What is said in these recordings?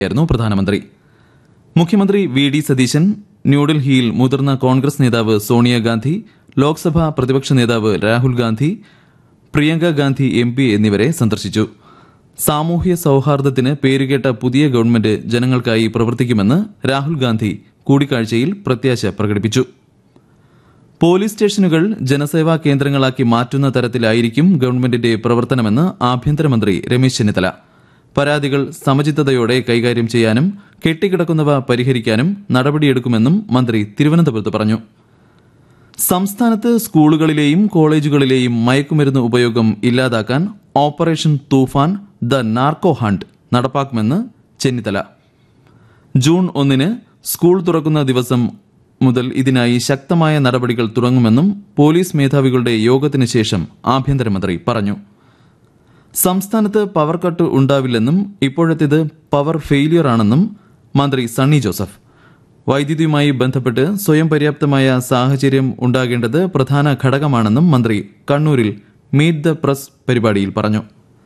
യായിരുന്നു പ്രധാനമന്ത്രി മുഖ്യമന്ത്രി വി ഡി സതീശൻ ന്യൂഡൽഹിയിൽ മുതിർന്ന കോൺഗ്രസ് നേതാവ് സോണിയാഗാന്ധി ലോക്സഭാ പ്രതിപക്ഷ നേതാവ് രാഹുൽ ഗാന്ധി പ്രിയങ്ക ഗാന്ധി എം പി എന്നിവരെ സന്ദർശിച്ചു സാമൂഹ്യ സൌഹാർദ്ദത്തിന് പേരുകേട്ട പുതിയ ഗവൺമെന്റ് ജനങ്ങൾക്കായി പ്രവർത്തിക്കുമെന്ന് രാഹുൽ ഗാന്ധി കൂടിക്കാഴ്ചയിൽ പ്രത്യാശ പ്രകടിപ്പിച്ചു പോലീസ് സ്റ്റേഷനുകൾ ജനസേവാ കേന്ദ്രങ്ങളാക്കി മാറ്റുന്ന തരത്തിലായിരിക്കും ഗവൺമെന്റിന്റെ പ്രവർത്തനമെന്ന് ആഭ്യന്തരമന്ത്രി രമേശ് ചെന്നിത്തല പരാതികൾ സമചിത്തതയോടെ കൈകാര്യം ചെയ്യാനും കെട്ടിക്കിടക്കുന്നവ പരിഹരിക്കാനും നടപടിയെടുക്കുമെന്നും മന്ത്രി തിരുവനന്തപുരത്ത് പറഞ്ഞു സംസ്ഥാനത്ത് സ്കൂളുകളിലെയും കോളേജുകളിലെയും മയക്കുമരുന്ന് ഉപയോഗം ഇല്ലാതാക്കാൻ operation Toofan the narco hunt നടപ്പാക്കുമെന്ന് ചെന്നിത്തല ജൂൺ ഒന്നിന് സ്കൂൾ തുറക്കുന്ന ദിവസം മുതൽ ഇതിനായി ശക്തമായ നടപടികൾ തുടങ്ങുമെന്നും പോലീസ് മേധാവികളുടെ യോഗത്തിന് ശേഷം ആഭ്യന്തരമന്ത്രി പറഞ്ഞു സംസ്ഥാനത്ത് പവർ കട്ട് ഉണ്ടാവില്ലെന്നും ഇപ്പോഴത്തേത് പവർ ഫെയിലിയർ ആണെന്നും മന്ത്രി സണ്ണി ജോസഫ് വൈദ്യുതിയുമായി ബന്ധപ്പെട്ട് സ്വയം പര്യാപ്തമായ സാഹചര്യം ഉണ്ടാകേണ്ടത് പ്രധാന ഘടകമാണെന്നും മന്ത്രി കണ്ണൂരിൽ മീറ്റ് ദ പ്രസ് പരിപാടിയിൽ പറഞ്ഞു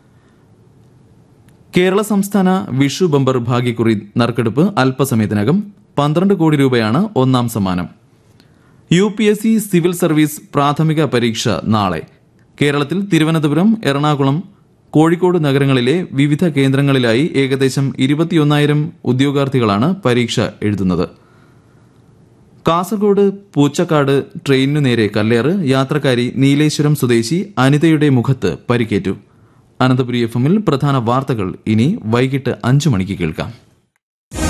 കേരള സംസ്ഥാന വിഷു ബമ്പർ ഭാഗ്യക്കുറി നറുക്കെടുപ്പ് അല്പസമയത്തിനകം പന്ത്രണ്ട് കോടി രൂപയാണ് ഒന്നാം സമ്മാനം U P S C civil service പ്രാഥമിക പരീക്ഷ നാളെ കേരളത്തിൽ തിരുവനന്തപുരം എറണാകുളം കോഴിക്കോട് നഗരങ്ങളിലെ വിവിധ കേന്ദ്രങ്ങളിലായി ഏകദേശം ഇരുപത്തിയൊന്നായിരം ഉദ്യോഗാർത്ഥികളാണ് പരീക്ഷ എഴുതുന്നത് കാസർഗോഡ് പൂച്ചക്കാട് ട്രെയിനിനു നേരെ കല്ലേറ് യാത്രക്കാരി നീലേശ്വരം സ്വദേശി അനിതയുടെ മുഖത്ത് പരിക്കേറ്റു അനന്തപുരി എഫ് എമ്മിൽ പ്രധാന വാർത്തകൾ ഇനി വൈകിട്ട് അഞ്ചു മണിക്ക് കേൾക്കാം